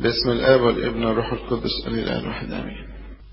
باسم الآب والابن والروح القدس الإله الواحد آمين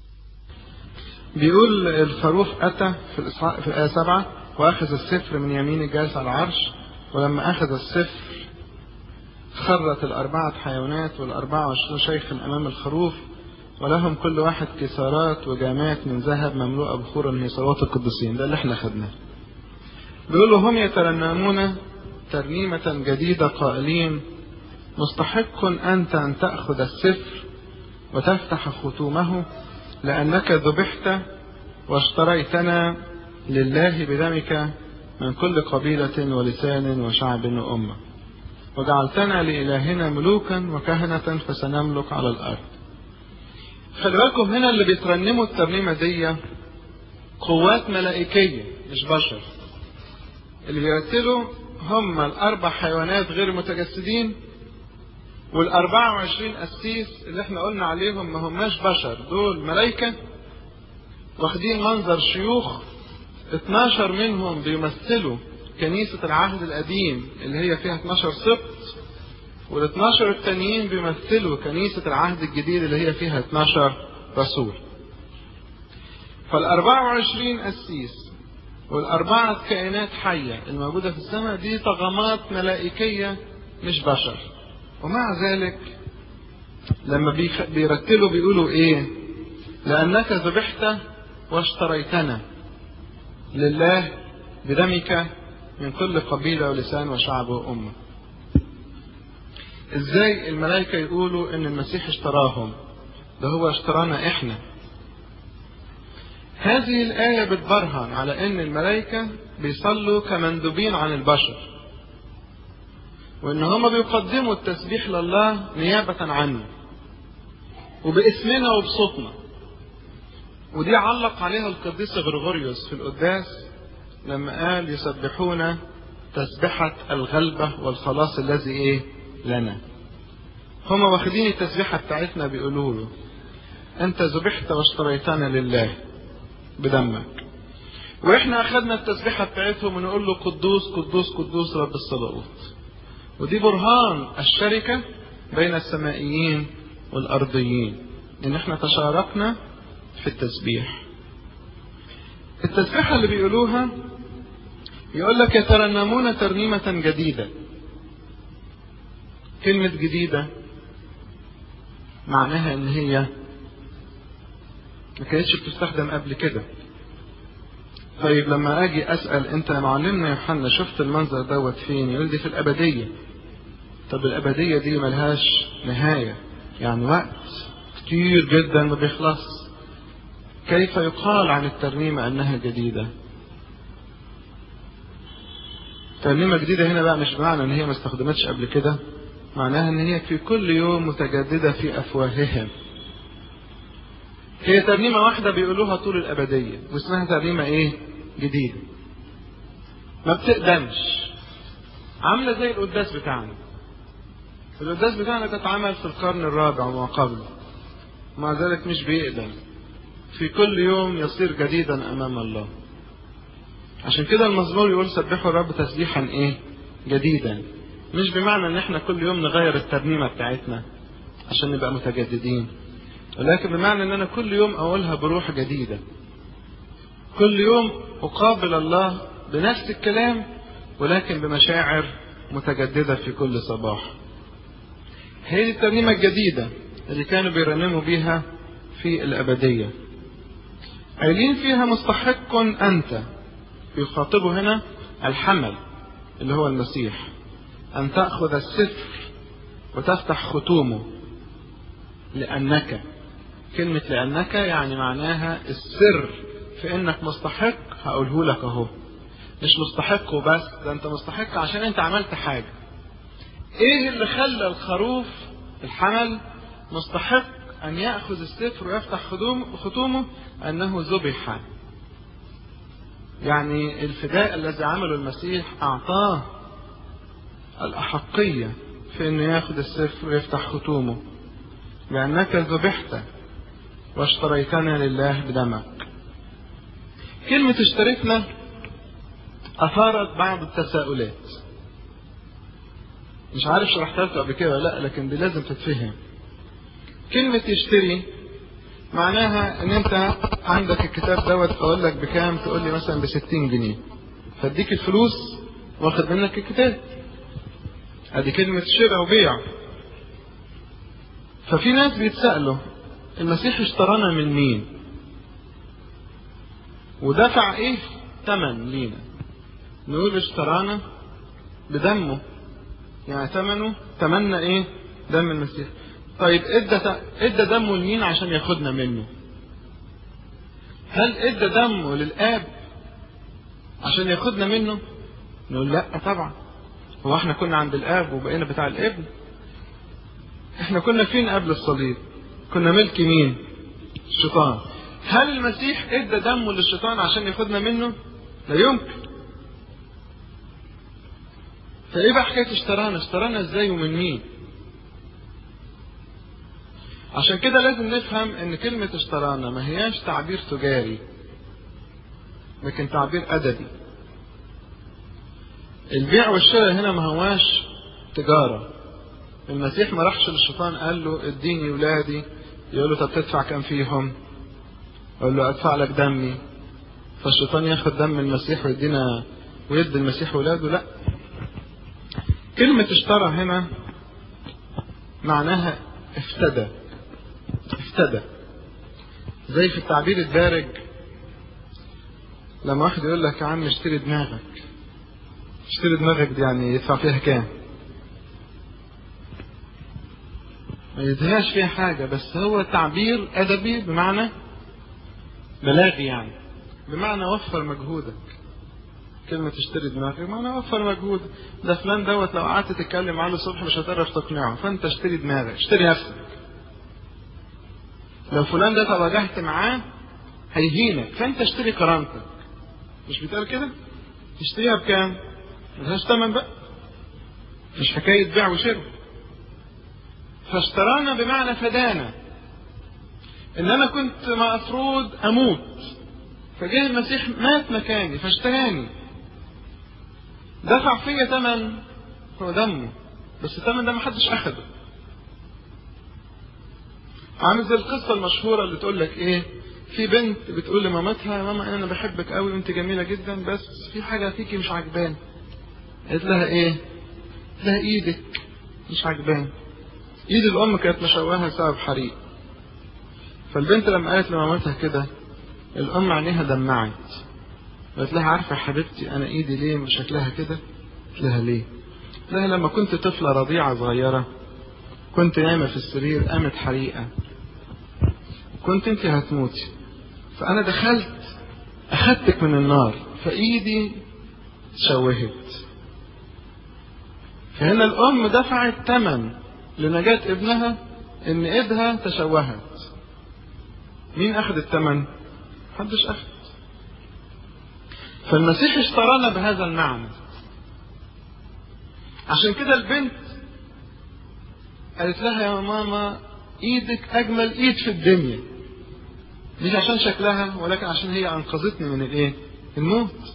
بيقول الخروف أتى في الإصحاح في الآية سبعة وأخذ السفر من يمين الجالس على العرش ولما أخذ السفر خرت الأربعة حيوانات والأربعة وعشرون شيخا أمام الخروف ولهم كل واحد كسارات وجامات من ذهب مملوءة بخورا هي صلوات القديسين ده اللي احنا خدناه بيقولوا هم يترنمون ترنيمة جديدة قائلين مستحق أنت أن تأخذ السفر وتفتح ختومه لأنك ذبحت واشتريتنا لله بدمك من كل قبيلة ولسان وشعب وأمة وجعلتنا لإلهنا ملوكا وكهنة فسنملك على الأرض خلي بالكم هنا اللي بيترنموا الترنيمة دي قوات ملائكية مش بشر اللي بيرتلوا هم الأربع حيوانات غير متجسدين والأربعة وعشرين قسيس اللي احنا قلنا عليهم ما هماش بشر دول ملايكة واخدين منظر شيوخ 12 منهم بيمثلوا كنيسة العهد القديم اللي هي فيها 12 سبط وال 12 التانيين بيمثلوا كنيسة العهد الجديد اللي هي فيها 12 رسول فال 24 قسيس والأربعة كائنات حية الموجودة في السماء دي طغمات ملائكية مش بشر ومع ذلك لما بيرتلوا بيقولوا ايه لأنك ذبحت واشتريتنا لله بدمك من كل قبيلة ولسان وشعب وأمة ازاي الملائكة يقولوا ان المسيح اشتراهم ده هو اشترانا احنا هذه الآية بتبرهن على ان الملائكة بيصلوا كمندوبين عن البشر وان هم بيقدموا التسبيح لله نيابة عنه وباسمنا وبصوتنا ودي علق عليها القديس غرغوريوس في القداس لما قال يسبحون تسبحة الغلبة والخلاص الذي ايه لنا هم واخدين التسبيحة بتاعتنا بيقولوا له انت ذبحت واشتريتنا لله بدمك واحنا اخدنا التسبيحة بتاعتهم ونقول له قدوس قدوس قدوس رب الصلوات ودي برهان الشركة بين السمائيين والأرضيين إن إحنا تشاركنا في التسبيح التسبيحة اللي بيقولوها يقول لك يترنمون ترنيمة جديدة كلمة جديدة معناها إن هي ما كانتش بتستخدم قبل كده طيب لما اجي اسال انت يا معلمنا يوحنا شفت المنظر دوت فين يقول دي في الابديه طب الابديه دي ملهاش نهايه يعني وقت كتير جدا ما بيخلص كيف يقال عن الترنيمه انها جديده ترنيمه جديده هنا بقى مش معنى ان هي ما استخدمتش قبل كده معناها ان هي في كل يوم متجدده في افواههم هي ترنيمة واحدة بيقولوها طول الأبدية واسمها ترنيمة إيه؟ جديدة. ما بتقدمش. عاملة زي القداس بتاعنا. القداس بتاعنا ده اتعمل في القرن الرابع وما قبله. مع ذلك مش بيقدم. في كل يوم يصير جديدا أمام الله. عشان كده المزمور يقول سبحوا الرب تسبيحا إيه؟ جديدا. مش بمعنى إن إحنا كل يوم نغير الترنيمة بتاعتنا عشان نبقى متجددين. ولكن بمعنى ان انا كل يوم اقولها بروح جديده كل يوم اقابل الله بنفس الكلام ولكن بمشاعر متجدده في كل صباح هي دي الترنيمه الجديده اللي كانوا بيرنموا بيها في الابديه قايلين فيها مستحق انت بيخاطبوا هنا الحمل اللي هو المسيح ان تاخذ السفر وتفتح ختومه لانك كلمة لأنك يعني معناها السر في إنك مستحق هقوله لك أهو مش مستحق وبس ده أنت مستحق عشان أنت عملت حاجة إيه اللي خلى الخروف الحمل مستحق أن يأخذ السفر ويفتح ختومه أنه ذبح يعني الفداء الذي عمله المسيح أعطاه الأحقية في أنه يأخذ السفر ويفتح ختومه لأنك ذبحت واشتريتنا لله بدمك كلمة اشتريتنا أثارت بعض التساؤلات مش عارف شرحتها لكم قبل كده ولا لا لكن دي لازم تتفهم كلمة يشتري معناها ان انت عندك الكتاب دوت اقول لك بكام تقول لي مثلا ب 60 جنيه فاديك الفلوس واخد منك الكتاب ادي كلمة شراء وبيع ففي ناس بيتسألوا المسيح اشترانا من مين ودفع ايه ثمن لينا نقول اشترانا بدمه يعني ثمنه ثمننا ايه دم المسيح طيب ادى ادى دمه لمين عشان ياخدنا منه هل ادى دمه للاب عشان ياخدنا منه نقول لا طبعا هو احنا كنا عند الاب وبقينا بتاع الابن احنا كنا فين قبل الصليب كنا ملك مين الشيطان هل المسيح ادى دمه للشيطان عشان ياخدنا منه لا يمكن فايه بقى حكايه اشترانا اشترانا ازاي ومن مين عشان كده لازم نفهم ان كلمة اشترانا ما هياش تعبير تجاري لكن تعبير ادبي البيع والشراء هنا ما هواش تجارة المسيح ما راحش للشيطان قال له اديني ولادي يقول له طب تدفع كام فيهم يقول له ادفع لك دمي فالشيطان ياخد دم المسيح ويدينا ويدي المسيح ولاده لا كلمة اشترى هنا معناها افتدى افتدى زي في التعبير الدارج لما واحد يقول لك يا عم اشتري دماغك اشتري دماغك دي يعني يدفع فيها كام ما يدهاش فيها حاجة بس هو تعبير أدبي بمعنى بلاغي يعني بمعنى وفر مجهودك كلمة تشتري دماغك بمعنى وفر مجهود ده فلان دوت لو قعدت تتكلم معاه الصبح مش هتعرف تقنعه فانت اشتري دماغك اشتري نفسك لو فلان ده تواجهت معاه هيهينك فانت اشتري كرامتك مش بيتقال كده تشتريها بكام ملهاش تمن بقى مش حكاية بيع وشراء فاشترانا بمعنى فدانا ان انا كنت مفروض اموت فجه المسيح مات مكاني فاشتراني دفع فيا ثمن هو دمه بس الثمن ده محدش اخده عامل زي القصه المشهوره اللي تقول لك ايه في بنت بتقول لمامتها يا ماما انا بحبك قوي وانت جميله جدا بس في حاجه فيكي مش عجباني قالت لها ايه قالت لها ايدك مش عجباني ايد الام كانت مشوهه بسبب حريق فالبنت لما قالت لمامتها كده الام عينيها دمعت قالت لها عارفه يا حبيبتي انا ايدي ليه شكلها كده قلت لها ليه لها لما كنت طفله رضيعه صغيره كنت نايمه في السرير قامت حريقه كنت انت هتموتي فانا دخلت اخدتك من النار فايدي تشوهت فهنا الام دفعت ثمن لنجاة ابنها ان ايدها تشوهت مين اخذ الثمن محدش اخذ فالمسيح اشترانا بهذا المعنى عشان كده البنت قالت لها يا ماما ايدك اجمل ايد في الدنيا مش عشان شكلها ولكن عشان هي انقذتني من الايه الموت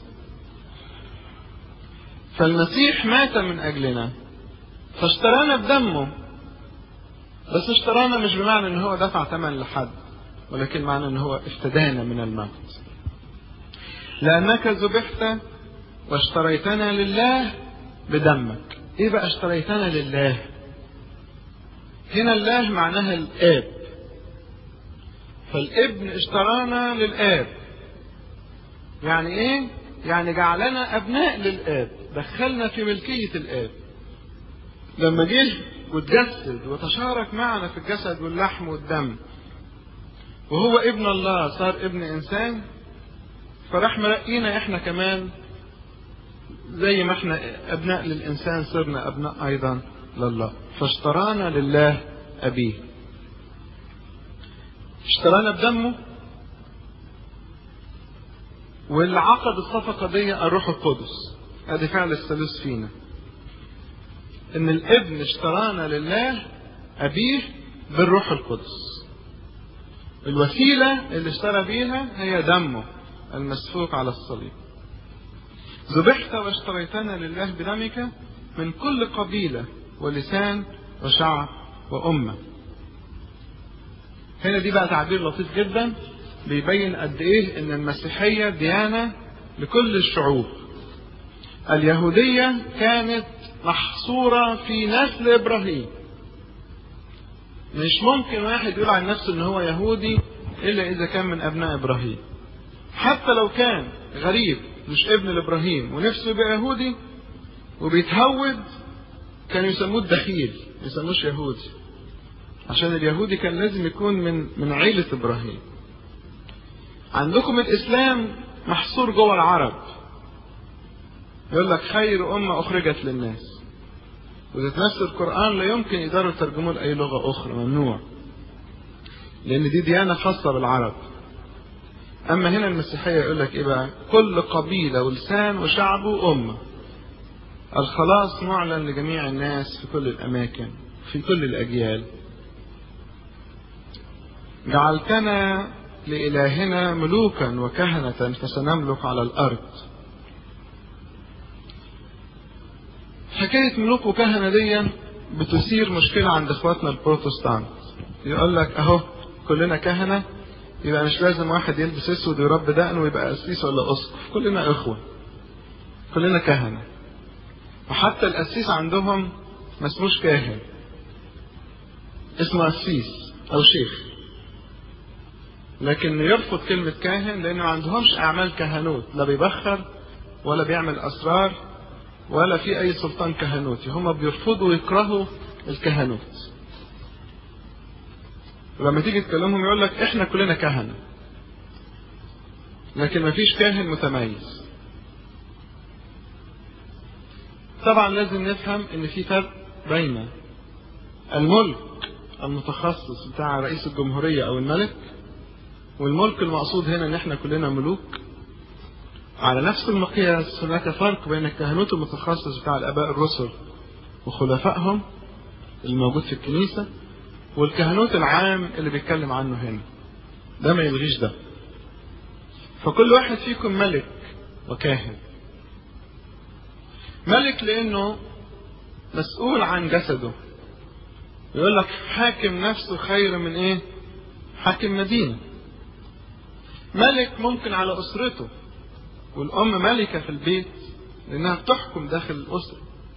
فالمسيح مات من اجلنا فاشترانا بدمه بس اشترانا مش بمعنى ان هو دفع ثمن لحد ولكن معنى ان هو افتدانا من الموت لانك ذبحت واشتريتنا لله بدمك ايه بقى اشتريتنا لله هنا الله معناها الاب فالابن اشترانا للاب يعني ايه يعني جعلنا ابناء للاب دخلنا في ملكيه الاب لما جه واتجسد وتشارك معنا في الجسد واللحم والدم وهو ابن الله صار ابن انسان فراح مرقينا احنا كمان زي ما احنا ابناء للانسان صرنا ابناء ايضا لله فاشترانا لله ابيه اشترانا بدمه واللي عقد الصفقة دي الروح القدس ادي فعل الثالوث فينا ان الابن اشترانا لله ابيه بالروح القدس الوسيلة اللي اشترى بيها هي دمه المسفوك على الصليب ذبحت واشتريتنا لله بدمك من كل قبيلة ولسان وشعب وأمة هنا دي بقى تعبير لطيف جدا بيبين قد ايه ان المسيحية ديانة لكل الشعوب اليهودية كانت محصورة في نسل ابراهيم مش ممكن واحد يقول عن نفسه ان هو يهودي الا اذا كان من ابناء ابراهيم حتى لو كان غريب مش ابن لابراهيم ونفسه يبقى يهودي وبيتهود كانوا يسموه الدخيل ما يسموش يهودي عشان اليهودي كان لازم يكون من من عيلة ابراهيم عندكم الاسلام محصور جوه العرب يقول لك خير امه اخرجت للناس وإذا نفس القرآن لا يمكن يقدروا يترجموه لأي لغة أخرى ممنوع لأن دي ديانة خاصة بالعرب أما هنا المسيحية يقول لك إيه بقى كل قبيلة ولسان وشعب وأمة الخلاص معلن لجميع الناس في كل الأماكن في كل الأجيال جعلتنا لإلهنا ملوكا وكهنة فسنملك على الأرض حكاية ملوك وكهنة دي بتثير مشكلة عند اخواتنا البروتستانت يقول لك اهو كلنا كهنة يبقى مش لازم واحد يلبس اسود ويربي دقن ويبقى قسيس ولا اسقف كلنا اخوة كلنا كهنة وحتى القسيس عندهم ما اسموش كاهن اسمه قسيس او شيخ لكن يرفض كلمة كاهن لأنه ما عندهمش أعمال كهنوت لا بيبخر ولا بيعمل أسرار ولا في أي سلطان كهنوتي هم بيرفضوا ويكرهوا الكهنوت ولما تيجي تكلمهم يقول لك احنا كلنا كهنة لكن ما فيش كاهن متميز طبعا لازم نفهم ان في فرق بين الملك المتخصص بتاع رئيس الجمهورية او الملك والملك المقصود هنا ان احنا كلنا ملوك على نفس المقياس هناك فرق بين الكهنوت المتخصص بتاع الاباء الرسل وخلفائهم الموجود في الكنيسة والكهنوت العام اللي بيتكلم عنه هنا ده ما يلغيش ده فكل واحد فيكم ملك وكاهن ملك لانه مسؤول عن جسده يقول لك حاكم نفسه خير من ايه حاكم مدينة ملك ممكن على اسرته والام ملكة في البيت لانها بتحكم داخل الاسرة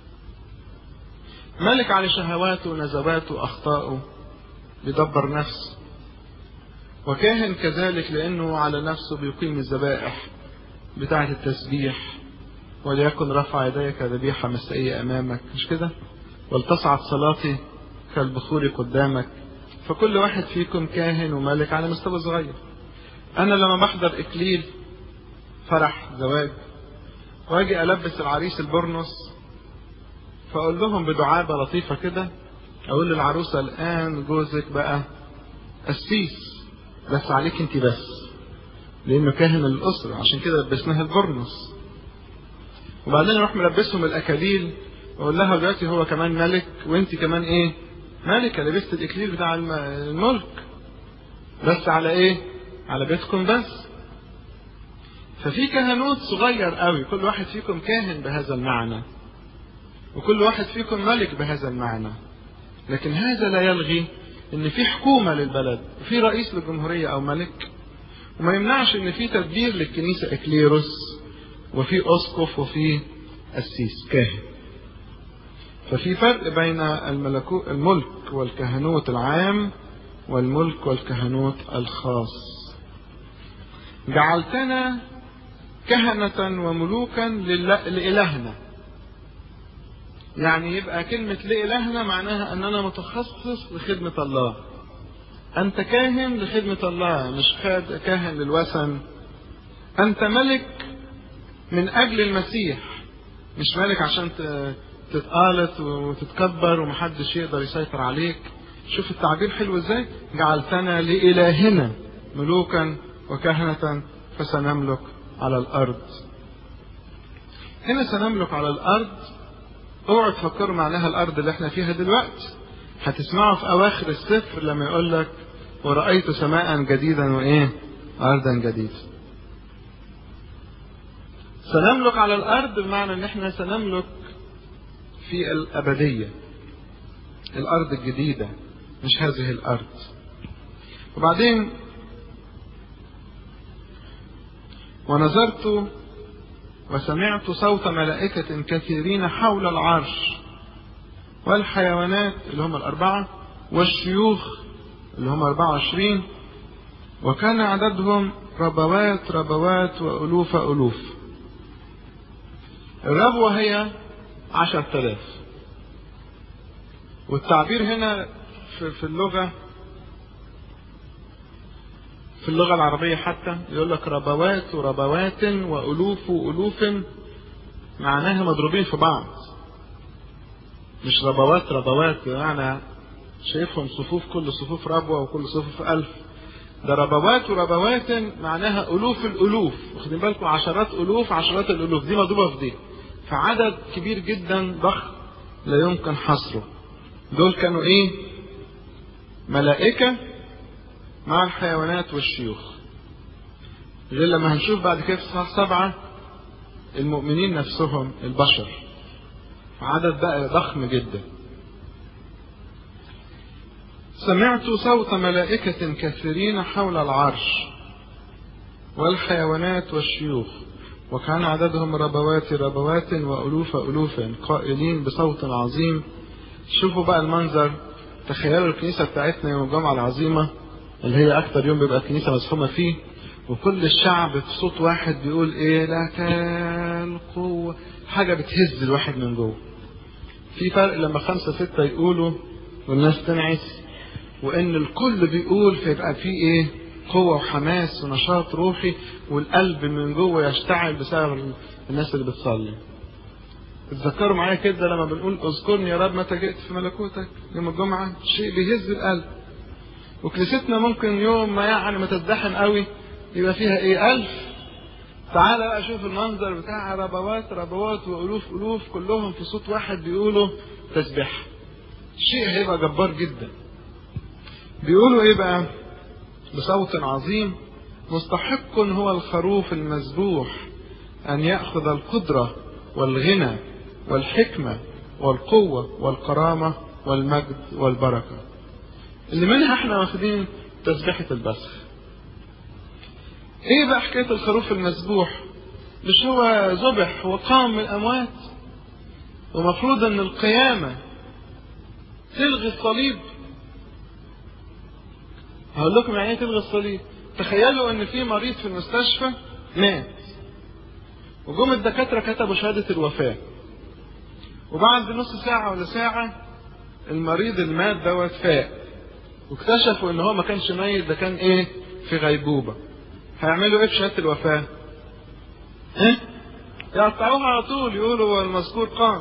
ملك على شهواته ونزواته واخطائه بيدبر نفسه وكاهن كذلك لانه على نفسه بيقيم الذبائح بتاعة التسبيح وليكن رفع يديك ذبيحة مسائية أمامك مش كده ولتصعد صلاتي كالبخور قدامك فكل واحد فيكم كاهن وملك على مستوى صغير أنا لما بحضر إكليل فرح زواج واجي ألبس العريس البرنس فأقول لهم بدعابة لطيفة كده أقول للعروسة الآن جوزك بقى قسيس بس عليك أنت بس لأنه كاهن الأسرة عشان كده لبسناها البرنس وبعدين اروح ملبسهم الاكاليل واقول لها دلوقتي هو كمان ملك وانت كمان ايه ملكه لبست الاكليل بتاع الملك بس على ايه على بيتكم بس ففي كهنوت صغير قوي كل واحد فيكم كاهن بهذا المعنى وكل واحد فيكم ملك بهذا المعنى لكن هذا لا يلغي ان في حكومه للبلد وفي رئيس للجمهوريه او ملك وما يمنعش ان في تدبير للكنيسه اكليروس وفي أسقف وفي قسيس كاهن ففي فرق بين الملكو الملك والكهنوت العام والملك والكهنوت الخاص جعلتنا كهنة وملوكا لإلهنا يعني يبقى كلمة لإلهنا معناها أننا متخصص لخدمة الله أنت كاهن لخدمة الله مش كاهن للوثن أنت ملك من أجل المسيح مش مالك عشان تتقالت وتتكبر ومحدش يقدر يسيطر عليك شوف التعبير حلو ازاي جعلتنا لإلهنا ملوكا وكهنة فسنملك على الأرض هنا سنملك على الأرض اوعوا تفكروا معناها الأرض اللي احنا فيها دلوقتي هتسمعوا في أواخر السفر لما يقول لك ورأيت سماء جديدا وإيه أرضا جديدة سنملك على الأرض بمعنى إن إحنا سنملك في الأبدية الأرض الجديدة مش هذه الأرض وبعدين ونظرت وسمعت صوت ملائكة كثيرين حول العرش والحيوانات اللي هم الأربعة والشيوخ اللي هم 24 وكان عددهم ربوات ربوات وألوف ألوف الربوة هي عشر تلاف والتعبير هنا في اللغة في اللغة العربية حتى يقول لك ربوات وربوات وألوف وألوف معناها مضروبين في بعض مش ربوات ربوات بمعنى شايفهم صفوف كل صفوف ربوة وكل صفوف ألف ده ربوات وربوات معناها ألوف الألوف واخدين بالكم عشرات ألوف عشرات الألوف دي مضروبة في دي فعدد كبير جدا ضخم لا يمكن حصره دول كانوا ايه ملائكة مع الحيوانات والشيوخ غير لما هنشوف بعد كده في صفحة سبعة المؤمنين نفسهم البشر عدد بقى ضخم جدا سمعت صوت ملائكة كثيرين حول العرش والحيوانات والشيوخ وكان عددهم ربوات ربوات وألوف ألوف قائلين بصوت عظيم شوفوا بقى المنظر تخيلوا الكنيسة بتاعتنا يوم الجمعة العظيمة اللي هي أكتر يوم بيبقى الكنيسة مزحومة فيه وكل الشعب في صوت واحد بيقول إيه لك القوة حاجة بتهز الواحد من جوه في فرق لما خمسة ستة يقولوا والناس تنعس وإن الكل بيقول فيبقى في إيه قوة وحماس ونشاط روحي والقلب من جوه يشتعل بسبب الناس اللي بتصلي اتذكروا معايا كده لما بنقول اذكرني يا رب متى جئت في ملكوتك يوم الجمعة شيء بيهز القلب وكنيستنا ممكن يوم ما يعني ما تزدحم قوي يبقى فيها ايه ألف تعال بقى شوف المنظر بتاع ربوات ربوات وألوف ألوف كلهم في صوت واحد بيقولوا تسبيح شيء هيبقى جبار جدا بيقولوا ايه بقى بصوت عظيم مستحق هو الخروف المذبوح أن يأخذ القدرة والغنى والحكمة والقوة والكرامة والمجد والبركة اللي منها احنا واخدين تسبيحة البسخ ايه بقى حكاية الخروف المذبوح مش هو ذبح وقام من الأموات ومفروض ان القيامة تلغي الصليب هقول لكم يعني ايه تلغي الصليب تخيلوا ان في مريض في المستشفى مات وجم الدكاتره كتبوا شهاده الوفاه وبعد نص ساعه ولا ساعه المريض المات دوت فاق واكتشفوا ان هو ما كانش ميت ده كان ايه في غيبوبه هيعملوا ايه في شهاده الوفاه ايه يقطعوها على طول يقولوا هو المذكور قام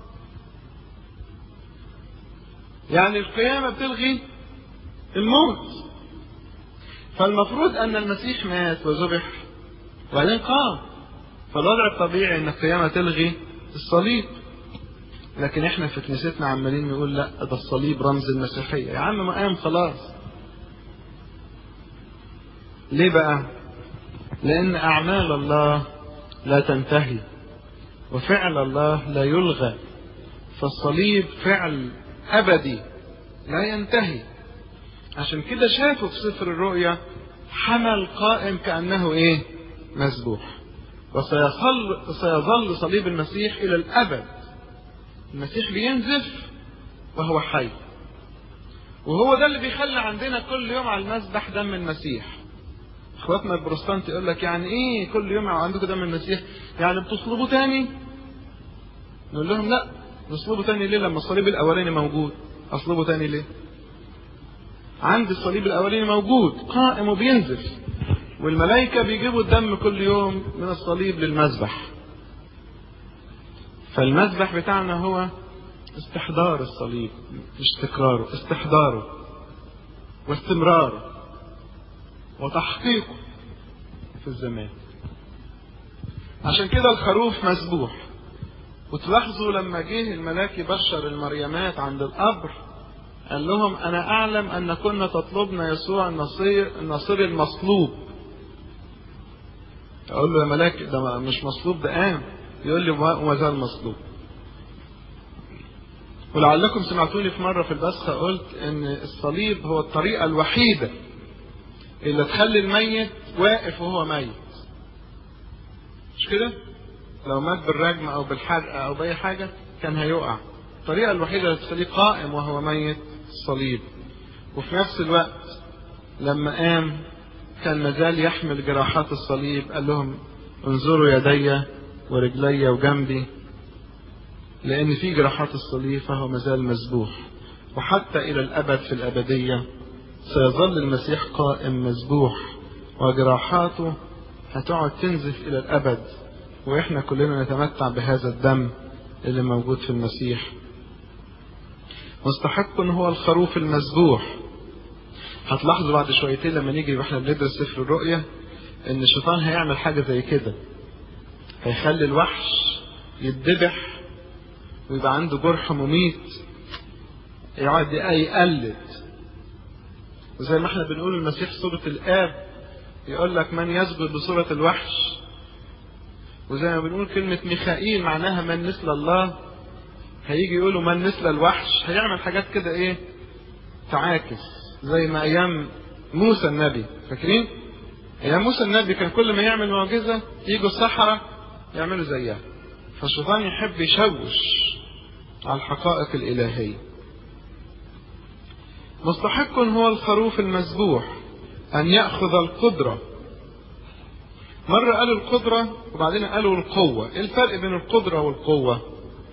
يعني القيامه بتلغي الموت فالمفروض ان المسيح مات وذبح وبعدين قام فالوضع الطبيعي ان القيامه تلغي الصليب لكن احنا في كنيستنا عمالين نقول لا ده الصليب رمز المسيحيه يا عم ما قام خلاص ليه بقى لان اعمال الله لا تنتهي وفعل الله لا يلغى فالصليب فعل ابدي لا ينتهي عشان كده شافوا في سفر الرؤيا حمل قائم كأنه ايه مذبوح وسيظل سيظل صليب المسيح إلى الأبد المسيح بينزف وهو حي وهو ده اللي بيخلي عندنا كل يوم على المذبح دم المسيح اخواتنا البروتستانت يقول لك يعني ايه كل يوم عندكم دم المسيح يعني بتصلبوا تاني نقول لهم لا نصلبه تاني ليه لما الصليب الاولاني موجود اصلبه تاني ليه عند الصليب الاولاني موجود قائم وبينزف والملائكة بيجيبوا الدم كل يوم من الصليب للمذبح فالمذبح بتاعنا هو استحضار الصليب مش تكراره استحضاره واستمراره وتحقيقه في الزمان عشان كده الخروف مسبوح وتلاحظوا لما جه الملاك يبشر المريمات عند القبر قال لهم انا اعلم ان كنا تطلبنا يسوع النصير النصير المصلوب اقول له يا ملاك ده مش مصلوب ده قام يقول لي وما زال مصلوب ولعلكم سمعتوني في مره في البسخه قلت ان الصليب هو الطريقه الوحيده اللي تخلي الميت واقف وهو ميت مش كده لو مات بالرجم او بالحرقه او باي حاجه كان هيقع الطريقه الوحيده اللي تخليه قائم وهو ميت الصليب وفي نفس الوقت لما قام كان مازال يحمل جراحات الصليب قال لهم انظروا يدي ورجلي وجنبي لأن في جراحات الصليب فهو مازال مذبوح وحتى إلى الأبد في الأبدية سيظل المسيح قائم مذبوح وجراحاته هتقعد تنزف إلى الأبد وإحنا كلنا نتمتع بهذا الدم اللي موجود في المسيح مستحق هو الخروف المذبوح هتلاحظوا بعد شويتين لما نيجي واحنا بندرس سفر الرؤيا ان الشيطان هيعمل حاجه زي كده هيخلي الوحش يتذبح ويبقى عنده جرح مميت يقعد يقلد وزي ما احنا بنقول المسيح صورة الآب يقول لك من يسجد بصورة الوحش وزي ما بنقول كلمة ميخائيل معناها من مثل الله هيجي يقولوا من مثل الوحش هيعمل حاجات كده ايه تعاكس زي ما ايام موسى النبي فاكرين ايام موسى النبي كان كل ما يعمل معجزة يجوا السحرة يعملوا زيها فالشيطان يحب يشوش على الحقائق الإلهية مستحق هو الخروف المذبوح أن يأخذ القدرة مرة قالوا القدرة وبعدين قالوا القوة إيه الفرق بين القدرة والقوة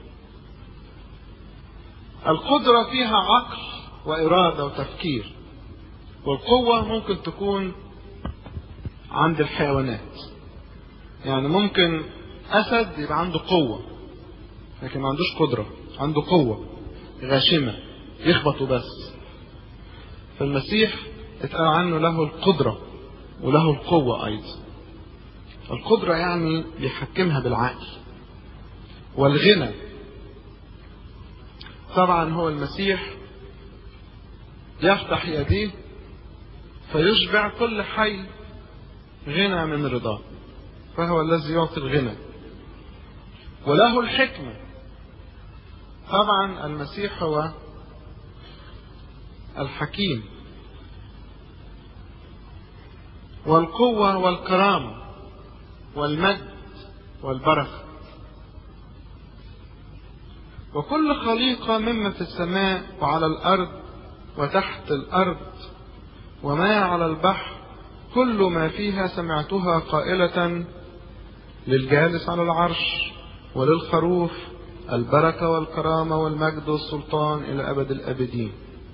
القدرة فيها عقل وإرادة وتفكير والقوة ممكن تكون عند الحيوانات يعني ممكن أسد يبقى عنده قوة لكن ما عندوش قدرة عنده قوة غاشمة يخبط بس فالمسيح اتقال عنه له القدرة وله القوة أيضا القدرة يعني بيحكمها بالعقل والغنى طبعا هو المسيح يفتح يديه فيشبع كل حي غنى من رضاه فهو الذي يعطي الغنى وله الحكمة طبعا المسيح هو الحكيم والقوة والكرامة والمجد والبركة وكل خليقة مما في السماء وعلى الأرض وتحت الأرض وما على البحر كل ما فيها سمعتها قائلة للجالس على العرش وللخروف البركة والكرامة والمجد والسلطان إلى أبد الأبدين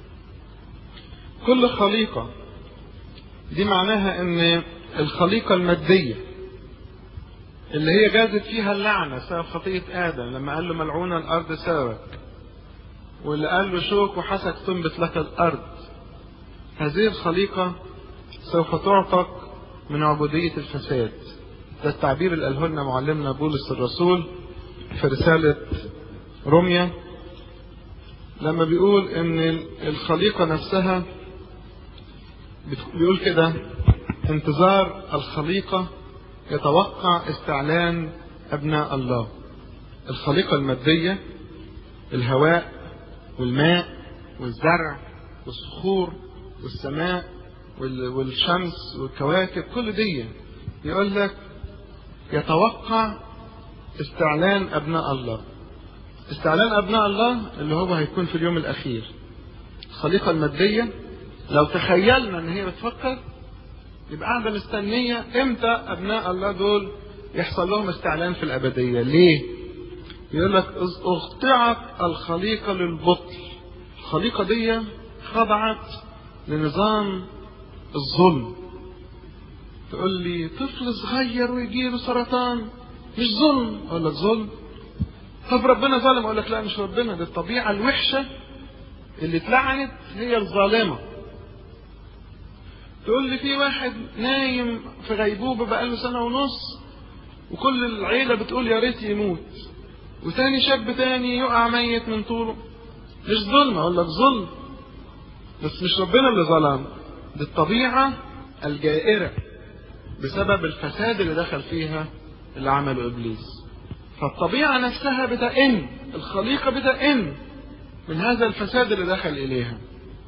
كل خليقة دي معناها ان الخليقة المادية اللي هي جازت فيها اللعنة سبب خطية آدم لما قال له ملعونة الأرض سببك واللي قال له شوك وحسك تنبت لك الأرض هذه الخليقة سوف تعتق من عبودية الفساد ده التعبير اللي قاله لنا معلمنا بولس الرسول في رسالة روميا لما بيقول ان الخليقة نفسها بيقول كده انتظار الخليقة يتوقع استعلان أبناء الله الخليقة المادية الهواء والماء والزرع والصخور والسماء والشمس والكواكب كل دي يقول لك يتوقع استعلان أبناء الله استعلان أبناء الله اللي هو هيكون في اليوم الأخير الخليقة المادية لو تخيلنا ان هي بتفكر يبقى قاعده مستنيه امتى ابناء الله دول يحصل لهم استعلان في الابديه ليه يقول لك اخضعت الخليقه للبطل الخليقه دي خضعت لنظام الظلم تقول لي طفل صغير ويجيله سرطان مش ظلم اقول لك ظلم طب ربنا ظالم اقول لك لا مش ربنا دي الطبيعه الوحشه اللي اتلعنت هي الظالمه تقول لي في واحد نايم في غيبوبة بقاله سنة ونص وكل العيلة بتقول يا ريت يموت وتاني شاب تاني يقع ميت من طوله مش ظلم اقول لك ظلم بس مش ربنا اللي ظلم دي الطبيعة الجائرة بسبب الفساد اللي دخل فيها اللي عمله ابليس فالطبيعة نفسها بتئن الخليقة بتئن من هذا الفساد اللي دخل اليها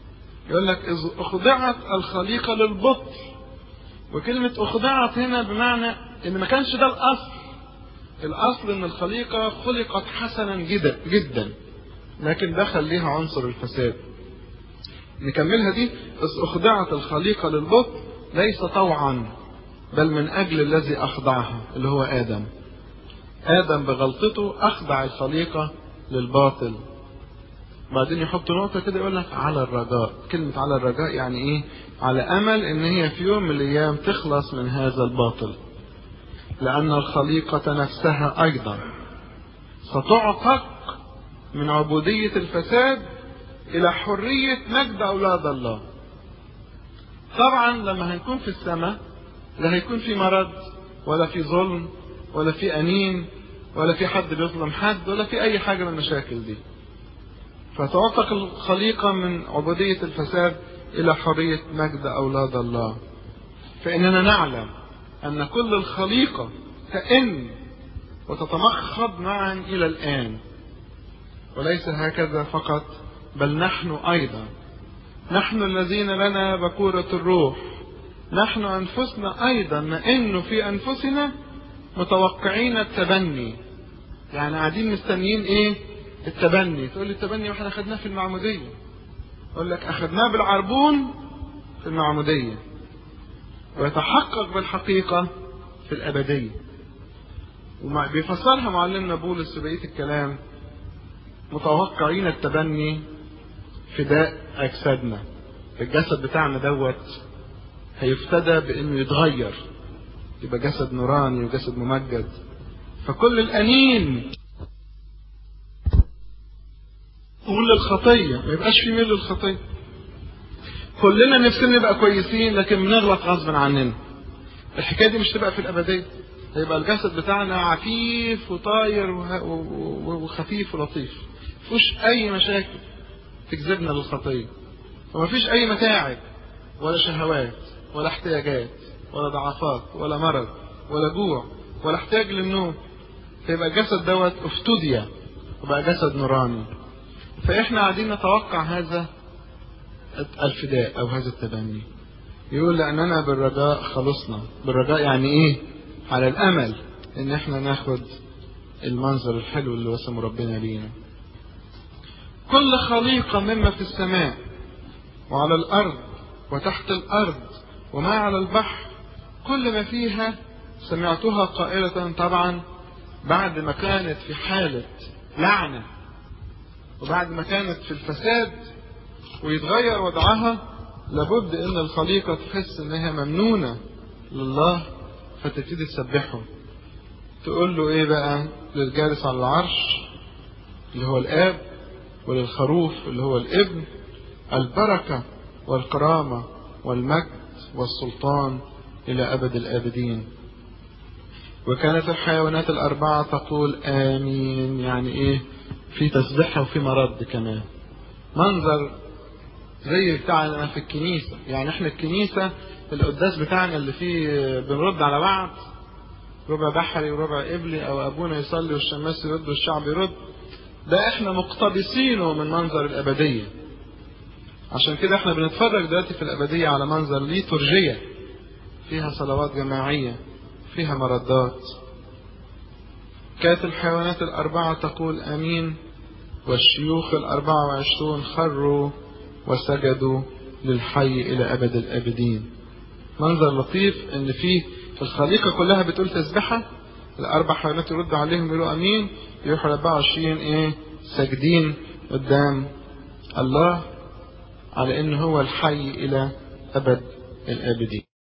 يقول لك إذ أخضعت الخليقة للبطء وكلمة أخضعت هنا بمعنى إن ما كانش ده الأصل الأصل إن الخليقة خلقت حسنا جدا جدا لكن دخل ليها عنصر الفساد نكملها دي إذ أخضعت الخليقة للبطء ليس طوعا بل من أجل الذي أخضعها اللي هو آدم آدم بغلطته أخضع الخليقة للباطل بعدين يحط نقطة كده يقول لك على الرجاء كلمة على الرجاء يعني إيه على أمل إن هي في يوم من الأيام تخلص من هذا الباطل لأن الخليقة نفسها أيضا ستعتق من عبودية الفساد إلى حرية مجد أولاد الله طبعا لما هنكون في السماء لا هيكون في مرض ولا في ظلم ولا في أنين ولا في حد بيظلم حد ولا في أي حاجة من المشاكل دي فتعتق الخليقة من عبودية الفساد إلى حرية مجد أولاد الله فإننا نعلم أن كل الخليقة تئن وتتمخض معا إلى الآن وليس هكذا فقط بل نحن أيضا نحن الذين لنا بكورة الروح نحن أنفسنا أيضا نئن في أنفسنا متوقعين التبني يعني قاعدين مستنيين إيه التبني تقول لي التبني واحنا أخدناه في المعمودية أقول لك أخدناه بالعربون في المعمودية ويتحقق بالحقيقة في الأبدية وبيفسرها معلمنا بولس في بقية الكلام متوقعين التبني فداء أجسادنا الجسد بتاعنا دوت هيفتدى بانه يتغير يبقى جسد نوراني وجسد ممجد فكل الانين قول للخطية ما يبقاش في ميل للخطية كلنا نفسنا نبقى كويسين لكن بنغلط غصب عننا الحكاية دي مش تبقى في الأبدية هيبقى الجسد بتاعنا عفيف وطاير وخفيف ولطيف مفيش أي مشاكل تجذبنا للخطية ومفيش أي متاعب ولا شهوات ولا احتياجات ولا ضعفات ولا مرض ولا جوع ولا احتياج للنوم فيبقى الجسد دوت افتدي وبقى جسد نوراني فاحنا قاعدين نتوقع هذا الفداء او هذا التبني يقول لاننا بالرجاء خلصنا بالرجاء يعني ايه على الامل ان احنا ناخد المنظر الحلو اللي وسمه ربنا لينا كل خليقة مما في السماء وعلى الأرض وتحت الأرض وما على البحر كل ما فيها سمعتها قائلة طبعا بعد ما كانت في حالة لعنة وبعد ما كانت في الفساد ويتغير وضعها لابد ان الخليقة تحس انها ممنونة لله فتبتدي تسبحه تقول له ايه بقى للجالس على العرش اللي هو الاب وللخروف اللي هو الابن البركة والكرامة والمجد والسلطان إلى أبد الآبدين وكانت الحيوانات الأربعة تقول آمين يعني إيه في تسبيحها وفي مرد كمان منظر زي بتاعنا في الكنيسة يعني احنا الكنيسة القداس بتاعنا اللي فيه بنرد على بعض ربع بحري وربع قبلي او ابونا يصلي والشماس يرد والشعب يرد ده احنا مقتبسينه من منظر الابديه عشان كده احنا بنتفرج دلوقتي في الابديه على منظر ليتورجيه فيها صلوات جماعيه فيها مردات كانت الحيوانات الأربعة تقول أمين والشيوخ الأربعة وعشرون خروا وسجدوا للحي إلى أبد الآبدين منظر لطيف إن فيه الخليقة كلها بتقول تسبحة الأربع حيوانات يردوا عليهم يقولوا أمين يروحوا 24 إيه ساجدين قدام الله على إن هو الحي إلى أبد الآبدين